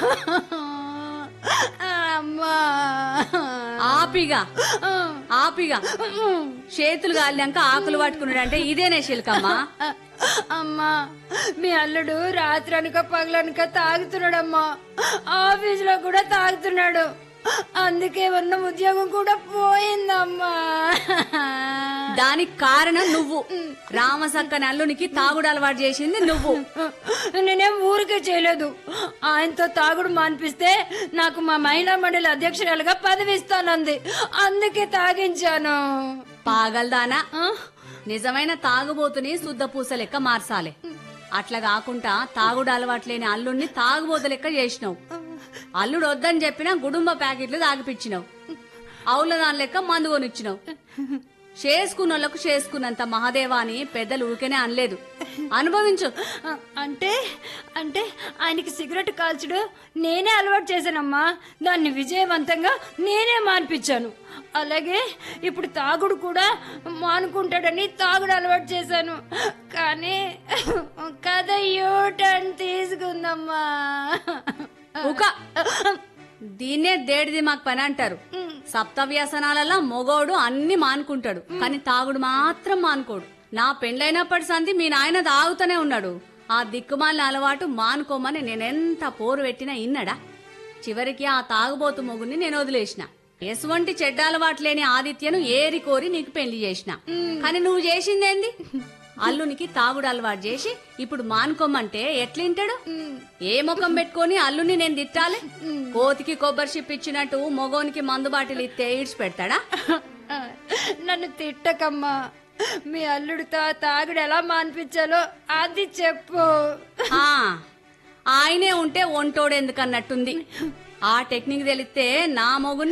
అమ్మా ఆపిగా ఆపిగా చేతులు కాలినాక ఆకులు పట్టుకున్నాడు అంటే ఇదేనే శిల్కమ్మా అమ్మా మీ అల్లుడు రాత్రి అనక పగలనక తాగుతున్నాడమ్మా ఆఫీసులో కూడా తాగుతున్నాడు అందుకే ఉన్న ఉద్యోగం కూడా పోయిందమ్మా దానికి కారణం నువ్వు రామసక్క నల్లునికి తాగుడు అలవాటు చేసింది నువ్వు నేనేం ఊరికే చేయలేదు ఆయనతో తాగుడు మాన్పిస్తే నాకు మా మహిళా మండలి అధ్యక్షురాలుగా పదవి ఇస్తానంది అందుకే తాగించాను పాగల్దానా ఆ? నిజమైన తాగుబోతుని శుద్ధ పూస లెక్క మార్చాలి అట్లా కాకుండా తాగుడు అలవాట్లేని అల్లుడిని తాగుబోతు లెక్క చేసినావు అల్లుడు వద్దని చెప్పినా గుడుంబ ప్యాకెట్లు తాగిపించినావు అవుల దాని లెక్క మందు కొనిచ్చినావు చేసుకున్నోళ్లకు చేసుకున్నంత మహాదేవా అని పెద్దలు ఊరికేనే అనలేదు అనుభవించు ఆ, అంటే అంటే ఆయనకి సిగరెట్ కాల్చుడు నేనే అలవాటు చేశానమ్మా దాన్ని విజయవంతంగా నేనే మాన్పించాను అలాగే ఇప్పుడు తాగుడు కూడా మానుకుంటాడని తాగుడు అలవాటు చేశాను కానీ కథ యూటర్న్ తీసుకుందమ్మా ఊక దీన్నే దేడిది మాకు పని అంటారు సప్త వ్యసనాలలో మొగోడు అన్ని మానుకుంటాడు కానీ తాగుడు మాత్రం మానుకోడు నా పెండ్లైనప్పటి సంది మీ నాయన తాగుతూనే ఉన్నాడు ఆ దిక్కుమాలిన అలవాటు మానుకోమని నేనెంత పోరు పెట్టినా ఇన్నడా చివరికి ఆ తాగుబోతు మొగుని నేను వదిలేసిన ఎటువంటి చెడ్డ అలవాటు లేని ఆదిత్యను ఏరి కోరి నీకు పెళ్లి చేసిన కానీ నువ్వు చేసిందేంది అల్లునికి తాగుడు అలవాటు చేసి ఇప్పుడు మానుకోమంటే ఎట్లింటాడు ఏ ముఖం పెట్టుకొని అల్లుని నేను తిట్టాలి కోతికి కొబ్బరి షిప్ ఇచ్చినట్టు మొగోనికి మందు బాటిల్ ఇస్తే ఈడ్చి పెడతాడా నన్ను తిట్టకమ్మా మీ అల్లుడితో ఆ తాగుడు ఎలా మాన్పించాలో అది చెప్పు ఆ, ఆయనే ఉంటే ఒంటోడు ఎందుకన్నట్టుంది ఆ టెక్నిక్ తెలిస్తే నా మొగుని